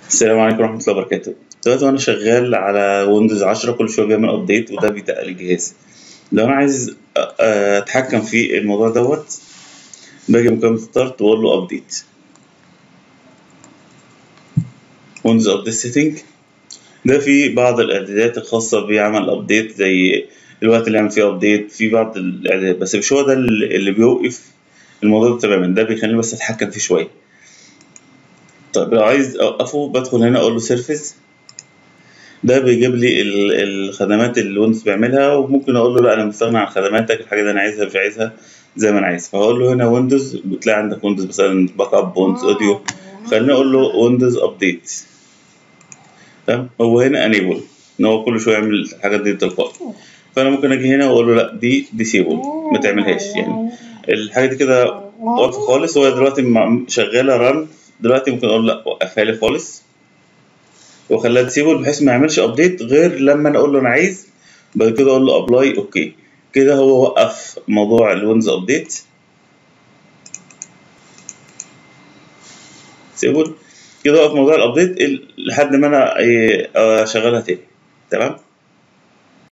السلام عليكم ورحمة الله وبركاته دلوقتي وأنا شغال على ويندوز 10 كل شوية بيعمل أبديت وده بيتقل الجهاز لو أنا عايز أ- أ- أتحكم في الموضوع دوت باجي مكان ستارت وأقول له أبديت ويندوز أبديت سيتنج ده في بعض الإعدادات الخاصة بعمل أبديت زي الوقت اللي يعمل فيه أبديت في بعض الإعدادات بس مش هو ده اللي اللي بيوقف الموضوع ده تماما ده بيخليني بس أتحكم فيه شوية طيب لو عايز اوقفه بدخل هنا اقول له سيرفيس ده بيجيب لي ال- الخدمات اللي ويندوز بيعملها وممكن اقول له لا انا مستغني عن خدماتك الحاجه اللي انا عايزها مش عايزها زي ما انا عايز فهقول له هنا ويندوز بتلاقي عندك ويندوز مثلا باك اب ويندوز اوديو خليني اقول له ويندوز ابديت تمام هو هنا انيبل ان هو كل شويه يعمل الحاجات دي تلقائي فانا ممكن اجي هنا واقول له لا دي ديسيبل ما تعملهاش يعني الحاجه دي كده واقفه خالص هو دلوقتي مع- شغاله رن دلوقتي ممكن اقول لا وقفها لي خالص واخليها ديسيبل بحيث ما يعملش ابديت غير لما انا اقول له انا عايز بعد كده اقول له ابلاي اوكي كده هو وقف موضوع الويندوز ابديت ديسيبل كده وقف موضوع الابديت ال- لحد ما انا إيه، اشغلها تاني تمام